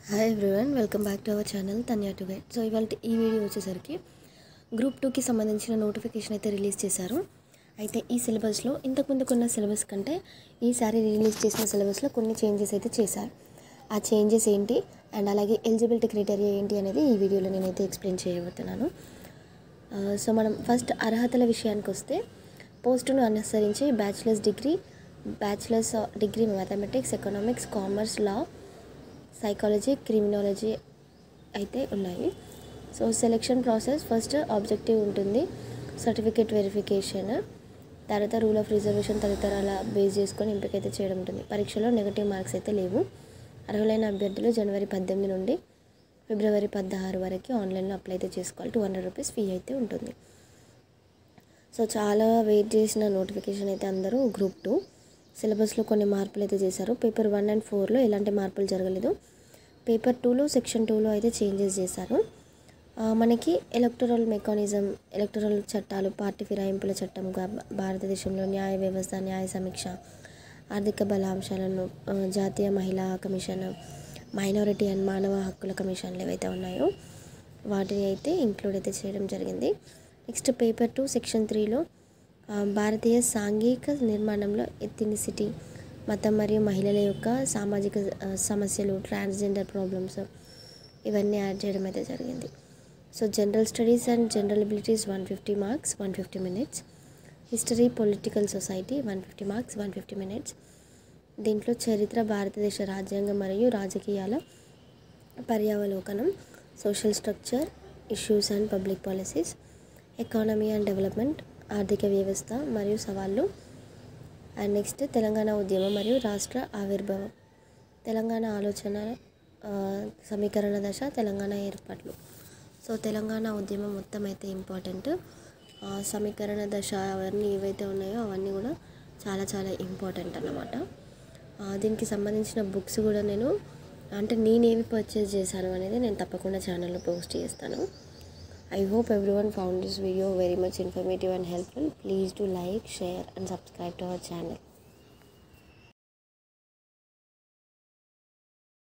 Hi everyone welcome back to our channel Tanya to guide so ఇవాళ ఈ video వచ్చేసరికి group టూకి సంబంధించిన నోటిఫికేషన్ అయితే రిలీజ్ చేశారు అయితే ఈ సిలబస్లో ఇంతకుముందు కొన్న సిలబస్ కంటే ఈసారి రిలీజ్ చేసిన సిలబస్లో కొన్ని చేంజెస్ అయితే చేశారు ఆ చేంజెస్ ఏంటి అండ్ అలాగే ఎలిజిబిలిటీ క్రైటీరియా ఏంటి అనేది ఈ వీడియోలో నేనైతే ఎక్స్ప్లెయిన్ చేయబోతున్నాను ఆ, సో మనం ఫస్ట్ అర్హతల విషయానికి వస్తే పోస్టును అనుసరించి bachelors degree bachelors degree mathematics economics commerce law psychology criminology అయితే ఉన్నాయి so selection process first objective ఉంటుంది సర్టిఫికేట్ వెరిఫికేషన్ తర్వాత రూల్ ఆఫ్ రిజర్వేషన్ తదితరాల బేస్ చేసుకొని ఎంపిక అయితే చేయడం ఉంటుంది పరీక్షలో నెగటివ్ మార్క్స్ అయితే లేవు అర్హులైన అభ్యర్థులు జనవరి పద్దెనిమిది నుండి ఫిబ్రవరి పదహారు వరకు ఆన్లైన్లో అప్లై అయితే చేసుకోవాలి టూ హండ్రెడ్ రూపీస్ ఫీ అయితే ఉంటుంది సో చాలా వెయిట్ చేసిన నోటిఫికేషన్ అయితే అందరూ గ్రూప్ టూ సిలబస్లో కొన్ని మార్పులు అయితే చేశారు పేపర్ వన్ అండ్ ఫోర్లో ఎలాంటి మార్పులు జరగలేదు పేపర్ టూలో సెక్షన్ టూలో అయితే చేంజెస్ చేశారు ఆ, మనకి ఎలక్టరల్ మెకానిజం ఎలక్టరల్ చట్టాలు పార్టీ ఫిరాయింపుల చట్టంగా భారతదేశంలో న్యాయ వ్యవస్థ న్యాయ సమీక్ష ఆర్థిక బలాంశాలను ఆ, జాతీయ మహిళా కమిషన్ మైనారిటీ అండ్ మానవ హక్కుల కమిషన్లు ఏవైతే ఉన్నాయో వాటిని అయితే ఇంక్లూడ్ అయితే చేయడం జరిగింది నెక్స్ట్ పేపర్ టూ సెక్షన్ త్రీలో భారతీయ సాంఘిక నిర్మాణంలో ఎథినిసిటీ మతం మరియు మహిళల యొక్క సామాజిక ఆ, సమస్యలు ట్రాన్స్జెండర్ ప్రాబ్లమ్స్ ఇవన్నీ యాడ్ చేయడం అయితే జరిగింది so general studies and general abilities one fifty marks one fifty minutes history political society one fifty marks one fifty minutes దీంట్లో చరిత్ర భారతదేశ రాజ్యాంగం మరియు రాజకీయాల పర్యావలోకనం social structure issues and public policies economy and development ఆర్థిక వ్యవస్థ మరియు సవాళ్ళు అండ్ నెక్స్ట్ తెలంగాణ ఉద్యమం మరియు రాష్ట్ర ఆవిర్భావం తెలంగాణ ఆలోచన ఆ, సమీకరణ దశ తెలంగాణ ఏర్పాట్లు సో తెలంగాణ ఉద్యమం మొత్తం అయితే ఇంపార్టెంట్ ఆ, సమీకరణ దశ అవన్నీ ఏవైతే ఉన్నాయో అవన్నీ కూడా చాలా చాలా ఇంపార్టెంట్ అన్నమాట ఆ, దీనికి సంబంధించిన బుక్స్ కూడా నేను అంటే నేనేవి పర్చేస్ చేశాను అనేది నేను తప్పకుండా ఛానల్లో పోస్ట్ చేస్తాను I hope everyone found this video very much informative and helpful. Please do like, share and subscribe to our channel.